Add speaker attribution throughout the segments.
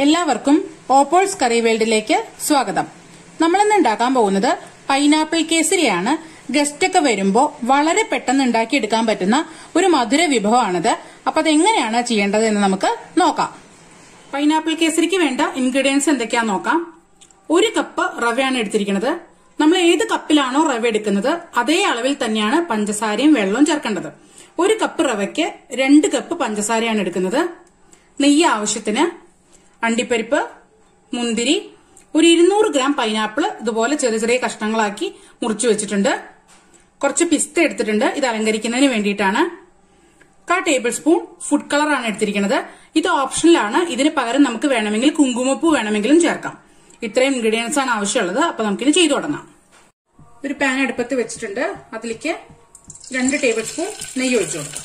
Speaker 1: എല്ലാവർക്കും ഓപ്പോൾസ് കറി വേൾഡിലേക്ക് സ്വാഗതം നമ്മളിന്ന് ഉണ്ടാക്കാൻ പോകുന്നത് പൈനാപ്പിൾ കേസരിയാണ് ഗസ്റ്റ് ഒക്കെ വരുമ്പോൾ വളരെ പെട്ടെന്ന് ഉണ്ടാക്കിയെടുക്കാൻ പറ്റുന്ന ഒരു മധുര വിഭവമാണിത് അപ്പൊ അതെങ്ങനെയാണ് ചെയ്യേണ്ടത് എന്ന് നമുക്ക് നോക്കാം പൈനാപ്പിൾ കേസരിക്ക് വേണ്ട ഇൻഗ്രീഡിയൻസ് എന്തൊക്കെയാന്ന് നോക്കാം ഒരു കപ്പ് റവയാണ് എടുത്തിരിക്കുന്നത് നമ്മൾ ഏത് കപ്പിലാണോ റവ എടുക്കുന്നത് അതേ അളവിൽ തന്നെയാണ് പഞ്ചസാരയും വെള്ളവും ചേർക്കേണ്ടത് ഒരു കപ്പ് റവയ്ക്ക് രണ്ട് കപ്പ് പഞ്ചസാരയാണ് എടുക്കുന്നത് നെയ്യ് ആവശ്യത്തിന് അണ്ടിപ്പരിപ്പ് മുന്തിരി ഒരു ഇരുന്നൂറ് ഗ്രാം പൈനാപ്പിൾ ഇതുപോലെ ചെറിയ ചെറിയ കഷ്ണങ്ങളാക്കി മുറിച്ചു വെച്ചിട്ടുണ്ട് കുറച്ച് പിസ്ത എടുത്തിട്ടുണ്ട് ഇത് അലങ്കരിക്കുന്നതിന് വേണ്ടിയിട്ടാണ് കാ ടേബിൾ സ്പൂൺ ഫുഡ് കളറാണ് എടുത്തിരിക്കുന്നത് ഇത് ഓപ്ഷനിലാണ് ഇതിന് പകരം നമുക്ക് വേണമെങ്കിൽ കുങ്കുമപ്പൂ വേണമെങ്കിലും ചേർക്കാം ഇത്രയും ഇൻഗ്രീഡിയൻസ് ആണ് ആവശ്യമുള്ളത് അപ്പൊ നമുക്കിനി ചെയ്തു തുടങ്ങാം ഒരു പാൻ അടുപ്പത്ത് വെച്ചിട്ടുണ്ട് അതിലേക്ക് രണ്ട് ടേബിൾ സ്പൂൺ നെയ്യ് ഒഴിച്ചു കൊടുക്കാം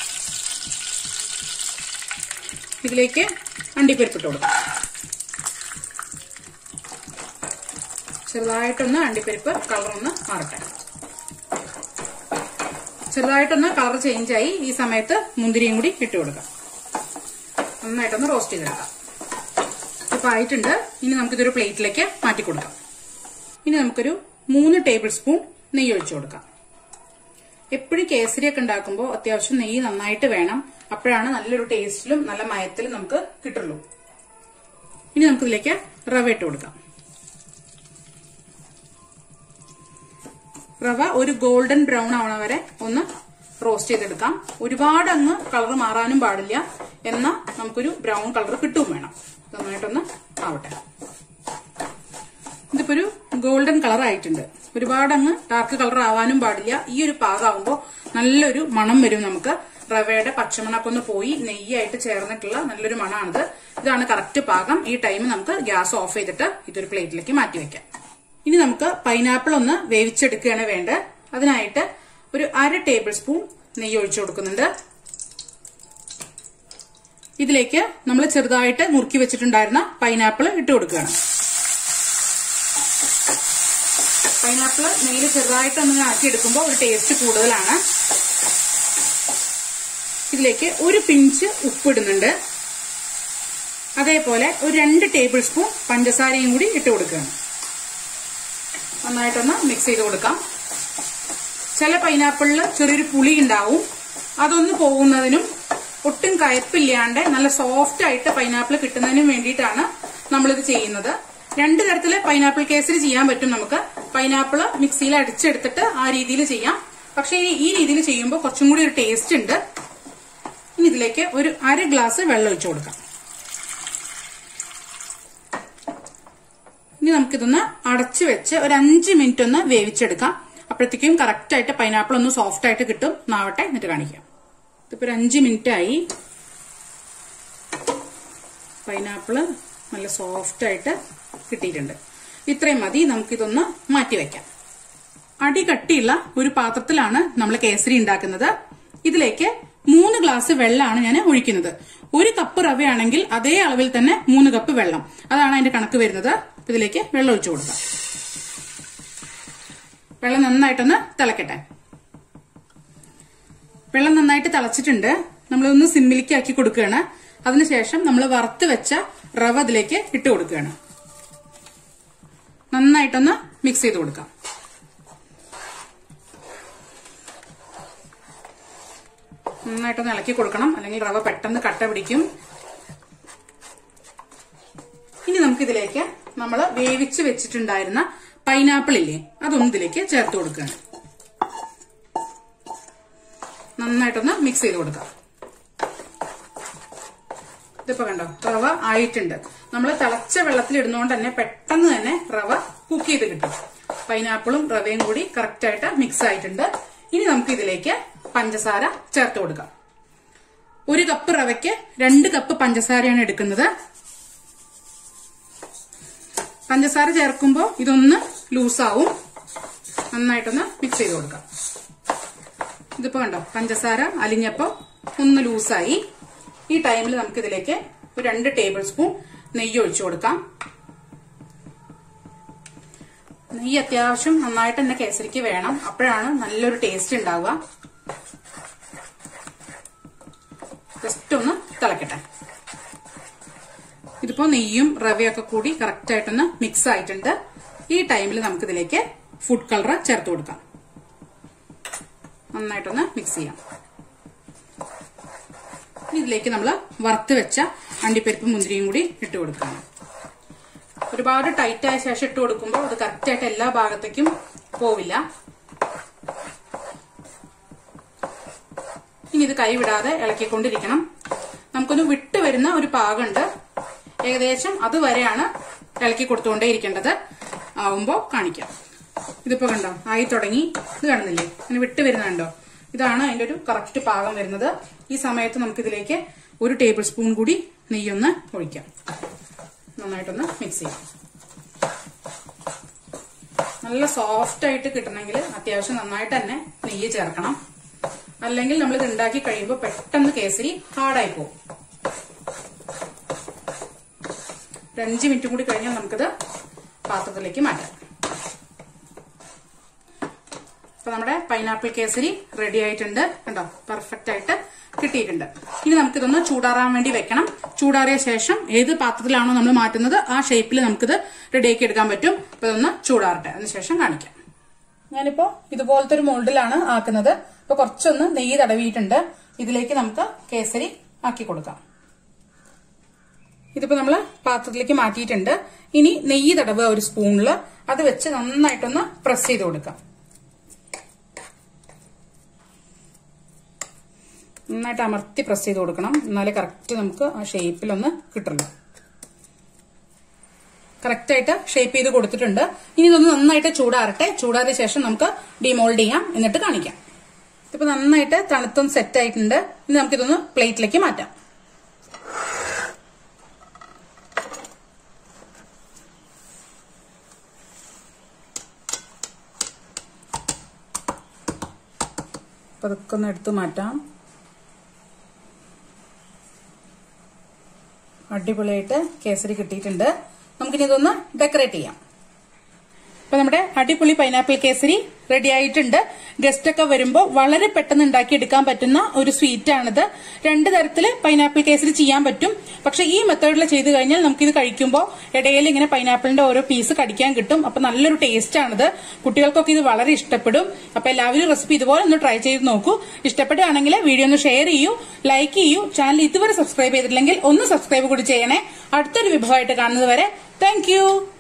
Speaker 1: ഇതിലേക്ക് അണ്ടിപ്പരിപ്പിട്ട് കൊടുക്കാം ചെറുതായിട്ടൊന്ന് അണ്ടിപ്പരിപ്പ് കളറൊന്ന് മാറട്ടെ ചെറുതായിട്ടൊന്ന് കളർ ചേഞ്ച് ആയി ഈ സമയത്ത് മുന്തിരിയും കൂടി ഇട്ട് കൊടുക്കാം നന്നായിട്ടൊന്ന് റോസ്റ്റ് ചെയ്തെടുക്കാം ഇപ്പൊ ആയിട്ടുണ്ട് ഇനി നമുക്കിതൊരു പ്ലേറ്റിലേക്ക് മാറ്റി കൊടുക്കാം ഇനി നമുക്കൊരു മൂന്ന് ടേബിൾ സ്പൂൺ നെയ്യ് ഒഴിച്ചു കൊടുക്കാം എപ്പോഴും കേസരിയൊക്കെ ഉണ്ടാക്കുമ്പോൾ അത്യാവശ്യം നെയ്യ് നന്നായിട്ട് വേണം അപ്പോഴാണ് നല്ലൊരു ടേസ്റ്റിലും നല്ല മയത്തിലും നമുക്ക് കിട്ടുള്ളൂ ഇനി നമുക്കിതിലേക്ക് റവ ഇട്ട് കൊടുക്കാം റവ ഒരു ഗോൾഡൻ ബ്രൗൺ ആവണ വരെ ഒന്ന് റോസ്റ്റ് ചെയ്തെടുക്കാം ഒരുപാട് അങ്ങ് കളർ മാറാനും പാടില്ല എന്നാൽ നമുക്കൊരു ബ്രൗൺ കളർ കിട്ടുകയും വേണം നന്നായിട്ടൊന്ന് ആവട്ടെ ഇതിപ്പോ ഒരു ഗോൾഡൻ കളർ ആയിട്ടുണ്ട് ഒരുപാട് അങ്ങ് ഡാർക്ക് കളർ ആവാനും പാടില്ല ഈ ഒരു പാകമാകുമ്പോൾ നല്ലൊരു മണം വരും നമുക്ക് റവയുടെ പച്ചമണൊക്കെ ഒന്ന് പോയി നെയ്യായിട്ട് ചേർന്നിട്ടുള്ള നല്ലൊരു മണമാണിത് ഇതാണ് കറക്റ്റ് പാകം ഈ ടൈം നമുക്ക് ഗ്യാസ് ഓഫ് ചെയ്തിട്ട് ഇതൊരു പ്ലേറ്റിലേക്ക് മാറ്റി വെക്കാം ഇനി നമുക്ക് പൈനാപ്പിൾ ഒന്ന് വേവിച്ചെടുക്കുകയാണ് വേണ്ടത് അതിനായിട്ട് ഒരു അര ടേബിൾ സ്പൂൺ നെയ്യ് ഒഴിച്ചു കൊടുക്കുന്നുണ്ട് ഇതിലേക്ക് നമ്മൾ ചെറുതായിട്ട് നുറുക്കി വെച്ചിട്ടുണ്ടായിരുന്ന പൈനാപ്പിൾ ഇട്ട് കൊടുക്കുകയാണ് പൈനാപ്പിൾ നെയ്യിൽ ചെറുതായിട്ട് ഒന്ന് ആക്കി എടുക്കുമ്പോൾ ഒരു ടേസ്റ്റ് കൂടുതലാണ് ഇതിലേക്ക് ഒരു പിഞ്ച് ഉപ്പിടുന്നുണ്ട് അതേപോലെ ഒരു രണ്ട് ടേബിൾ സ്പൂൺ പഞ്ചസാരയും കൂടി ഇട്ട് കൊടുക്കുകയാണ് നന്നായിട്ടൊന്ന് മിക്സ് ചെയ്ത് കൊടുക്കാം ചില പൈനാപ്പിളിൽ ചെറിയൊരു പുളി ഉണ്ടാവും അതൊന്ന് പോകുന്നതിനും ഒട്ടും കയപ്പില്ലാണ്ട് നല്ല സോഫ്റ്റ് ആയിട്ട് പൈനാപ്പിൾ കിട്ടുന്നതിനും വേണ്ടിയിട്ടാണ് നമ്മളിത് ചെയ്യുന്നത് രണ്ട് തരത്തില് പൈനാപ്പിൾ കേസരി ചെയ്യാൻ പറ്റും നമുക്ക് പൈനാപ്പിൾ മിക്സിയിൽ അടിച്ചെടുത്തിട്ട് ആ രീതിയിൽ ചെയ്യാം പക്ഷെ ഈ രീതിയിൽ ചെയ്യുമ്പോൾ കുറച്ചും കൂടി ഒരു ടേസ്റ്റ് ഉണ്ട് ഇനി ഇതിലേക്ക് ഒരു അര ഗ്ലാസ് വെള്ളം ഒഴിച്ചു കൊടുക്കാം ഇനി നമുക്കിതൊന്ന് അടച്ചു വെച്ച് ഒരു അഞ്ച് മിനിറ്റ് ഒന്ന് വേവിച്ചെടുക്കാം അപ്പോഴത്തേക്കും കറക്റ്റ് ആയിട്ട് പൈനാപ്പിൾ ഒന്ന് സോഫ്റ്റ് ആയിട്ട് കിട്ടും നാവട്ടെ എന്നിട്ട് കാണിക്കാം ഇതിപ്പോ ഒരു അഞ്ച് മിനിറ്റ് ആയി പൈനാപ്പിള് നല്ല സോഫ്റ്റ് ആയിട്ട് കിട്ടിയിട്ടുണ്ട് ഇത്രയും മതി നമുക്കിതൊന്ന് മാറ്റി വെക്കാം അടി കട്ടിയുള്ള ഒരു പാത്രത്തിലാണ് നമ്മൾ കേസരി ഉണ്ടാക്കുന്നത് ഇതിലേക്ക് മൂന്ന് ഗ്ലാസ് വെള്ളമാണ് ഞാൻ ഒഴിക്കുന്നത് ഒരു കപ്പ് റവയാണെങ്കിൽ അതേ അളവിൽ തന്നെ മൂന്ന് കപ്പ് വെള്ളം അതാണ് അതിന്റെ കണക്ക് വരുന്നത് ഇതിലേക്ക് വെള്ളം ഒഴിച്ചു കൊടുക്കാം വെള്ളം നന്നായിട്ടൊന്ന് തിളക്കട്ടെ വെള്ളം നന്നായിട്ട് തിളച്ചിട്ടുണ്ട് നമ്മളൊന്ന് സിമ്മിലേക്ക് ആക്കി കൊടുക്കുകയാണ് അതിനുശേഷം നമ്മൾ വറുത്ത് വെച്ച റവ അതിലേക്ക് ഇട്ട് കൊടുക്കുകയാണ് നന്നായിട്ടൊന്ന് മിക്സ് ചെയ്ത് കൊടുക്കാം നന്നായിട്ടൊന്ന് ഇളക്കി കൊടുക്കണം അല്ലെങ്കിൽ റവ പെട്ടെന്ന് കട്ട പിടിക്കും ഇനി നമുക്കിതിലേക്ക് നമ്മൾ വേവിച്ച് വെച്ചിട്ടുണ്ടായിരുന്ന പൈനാപ്പിൾ ഇല്ലേ അതൊന്നും ഇതിലേക്ക് ചേർത്ത് കൊടുക്കുകയാണ് നന്നായിട്ടൊന്ന് മിക്സ് ചെയ്ത് കൊടുക്കാം ഇതിപ്പോ കണ്ടോ റവ ആയിട്ടുണ്ട് നമ്മൾ തിളച്ച വെള്ളത്തിൽ ഇടുന്നതുകൊണ്ട് തന്നെ പെട്ടെന്ന് തന്നെ റവ കുക്ക് ചെയ്ത് കിട്ടും പൈനാപ്പിളും റവയും കൂടി കറക്റ്റ് ആയിട്ട് മിക്സ് ആയിട്ടുണ്ട് ഇനി നമുക്ക് ഇതിലേക്ക് പഞ്ചസാര ചേർത്ത് കൊടുക്കാം ഒരു കപ്പ് റവയ്ക്ക് രണ്ട് കപ്പ് പഞ്ചസാരയാണ് എടുക്കുന്നത് പഞ്ചസാര ചേർക്കുമ്പോൾ ഇതൊന്ന് ലൂസാവും നന്നായിട്ടൊന്ന് മിക്സ് ചെയ്ത് കൊടുക്കാം ഇതിപ്പോ കണ്ടോ പഞ്ചസാര അലിഞ്ഞപ്പോ ഒന്ന് ലൂസായി ഈ ടൈമിൽ നമുക്ക് ഇതിലേക്ക് ഒരു രണ്ട് ടേബിൾ സ്പൂൺ നെയ്യ് ഒഴിച്ചു കൊടുക്കാം നെയ്യ് അത്യാവശ്യം നന്നായിട്ട് തന്നെ കേസരിക്ക് വേണം അപ്പോഴാണ് നല്ലൊരു ടേസ്റ്റ് ഉണ്ടാവുക ജസ്റ്റ് ഒന്ന് തിളക്കട്ടെ ഇപ്പോൾ നെയ്യും റവയൊക്കെ കൂടി കറക്റ്റ് ആയിട്ടൊന്ന് മിക്സ് ആയിട്ടുണ്ട് ഈ ടൈമിൽ നമുക്കിതിലേക്ക് ഫുഡ് കളർ ചേർത്ത് കൊടുക്കാം നന്നായിട്ടൊന്ന് മിക്സ് ചെയ്യാം ഇനി ഇതിലേക്ക് നമ്മൾ വറുത്ത് വെച്ച അണ്ടിപ്പരിപ്പ് മുന്തിരിയും കൂടി ഇട്ട് കൊടുക്കണം ഒരുപാട് ടൈറ്റ് ആയ ശേഷം ഇട്ട് കൊടുക്കുമ്പോൾ അത് കറക്റ്റ് ആയിട്ട് എല്ലാ ഭാഗത്തേക്കും പോവില്ല ഇനി ഇത് കൈ വിടാതെ ഇളക്കിക്കൊണ്ടിരിക്കണം നമുക്കൊന്ന് വിട്ട് വരുന്ന ഒരു പാകമുണ്ട് ഏകദേശം അതുവരെയാണ് ഇളക്കി കൊടുത്തുകൊണ്ടേ ഇരിക്കേണ്ടത് ആവുമ്പോ കാണിക്കാം ഇതിപ്പോ കണ്ടോ ആയി തുടങ്ങി ഇത് കാണുന്നില്ലേ അങ്ങനെ വിട്ട് വരുന്നുണ്ടോ ഇതാണ് അതിന്റെ ഒരു കറക്റ്റ് പാകം വരുന്നത് ഈ സമയത്ത് നമുക്കിതിലേക്ക് ഒരു ടേബിൾ സ്പൂൺ കൂടി നെയ്യൊന്ന് ഒഴിക്കാം നന്നായിട്ടൊന്ന് മിക്സ് ചെയ്യാം നല്ല സോഫ്റ്റ് ആയിട്ട് കിട്ടണമെങ്കിൽ അത്യാവശ്യം നന്നായിട്ട് തന്നെ നെയ്യ് ചേർക്കണം അല്ലെങ്കിൽ നമ്മൾ ഇത് ഉണ്ടാക്കി കഴിയുമ്പോൾ പെട്ടെന്ന് കേസരി ഹാർഡായി പോകും ഒരു അഞ്ച് മിനിറ്റ് കൂടി കഴിഞ്ഞാൽ നമുക്കിത് പാത്രത്തിലേക്ക് മാറ്റാം അപ്പൊ നമ്മുടെ പൈനാപ്പിൾ കേസരി റെഡി ആയിട്ടുണ്ട് കണ്ടോ പെർഫെക്റ്റ് ആയിട്ട് കിട്ടിയിട്ടുണ്ട് ഇനി നമുക്കിതൊന്ന് ചൂടാറാൻ വേണ്ടി വെക്കണം ചൂടാറിയ ശേഷം ഏത് പാത്രത്തിലാണോ നമ്മൾ മാറ്റുന്നത് ആ ഷേപ്പിൽ നമുക്കിത് റെഡിയാക്കി എടുക്കാൻ പറ്റും അപ്പൊ ഇതൊന്ന് ചൂടാറട്ടെ അതിനുശേഷം കാണിക്കാം ഞാനിപ്പോ ഇതുപോലത്തെ ഒരു മോൾഡിലാണ് ആക്കുന്നത് അപ്പൊ കുറച്ചൊന്ന് നെയ്യ് തടവിയിട്ടുണ്ട് ഇതിലേക്ക് നമുക്ക് കേസരി ആക്കി കൊടുക്കാം ഇതിപ്പോ നമ്മള് പാത്രത്തിലേക്ക് മാറ്റിയിട്ടുണ്ട് ഇനി നെയ്യ് തടവുക ഒരു സ്പൂണില് അത് വെച്ച് നന്നായിട്ടൊന്ന് പ്രസ് ചെയ്ത് കൊടുക്കാം നന്നായിട്ട് അമർത്തി പ്രസ് ചെയ്ത് കൊടുക്കണം എന്നാലേ കറക്റ്റ് നമുക്ക് ആ ഷേപ്പിലൊന്ന് കിട്ടുള്ളൂ കറക്റ്റ് ആയിട്ട് ഷേപ്പ് ചെയ്ത് കൊടുത്തിട്ടുണ്ട് ഇനി ഇതൊന്ന് നന്നായിട്ട് ചൂടാറട്ടെ ചൂടാറിയ ശേഷം നമുക്ക് ഡിമോൾഡ് ചെയ്യാം എന്നിട്ട് കാണിക്കാം ഇപ്പൊ നന്നായിട്ട് തണുത്തും സെറ്റ് ആയിട്ടുണ്ട് ഇനി നമുക്കിതൊന്ന് പ്ലേറ്റിലേക്ക് മാറ്റാം അപ്പൊ അതൊക്കെ ഒന്ന് എടുത്തു മാറ്റാം അടിപൊളിയായിട്ട് കേസരി കിട്ടിയിട്ടുണ്ട് നമുക്കിനി ഇതൊന്ന് ഡെക്കറേറ്റ് ചെയ്യാം അപ്പൊ നമ്മുടെ അടിപൊളി പൈനാപ്പിൾ കേസരി റെഡി ആയിട്ടുണ്ട് ഗസ്റ്റ് ഒക്കെ വരുമ്പോൾ വളരെ പെട്ടെന്ന് ഉണ്ടാക്കിയെടുക്കാൻ പറ്റുന്ന ഒരു സ്വീറ്റ് ആണിത് രണ്ട് തരത്തില് പൈനാപ്പിൾ കേസരി ചെയ്യാൻ പറ്റും പക്ഷെ ഈ മെത്തേഡിൽ ചെയ്ത് കഴിഞ്ഞാൽ നമുക്കിത് കഴിക്കുമ്പോൾ ഇടയിൽ ഇങ്ങനെ പൈനാപ്പിളിന്റെ ഓരോ പീസ് കടിക്കാൻ കിട്ടും അപ്പൊ നല്ലൊരു ടേസ്റ്റ് ആണിത് കുട്ടികൾക്കൊക്കെ ഇത് വളരെ ഇഷ്ടപ്പെടും അപ്പൊ എല്ലാവരും റെസിപ്പി ഇതുപോലെ ഒന്ന് ട്രൈ ചെയ്ത് നോക്കൂ ഇഷ്ടപ്പെടുകയാണെങ്കിൽ വീഡിയോ ഒന്ന് ഷെയർ ചെയ്യൂ ലൈക്ക് ചെയ്യൂ ചാനൽ ഇതുവരെ സബ്സ്ക്രൈബ് ചെയ്തിട്ടില്ലെങ്കിൽ ഒന്ന് സബ്സ്ക്രൈബ് കൂടി ചെയ്യണേ അടുത്തൊരു വിഭവമായിട്ട് കാണുന്നത് വരെ താങ്ക്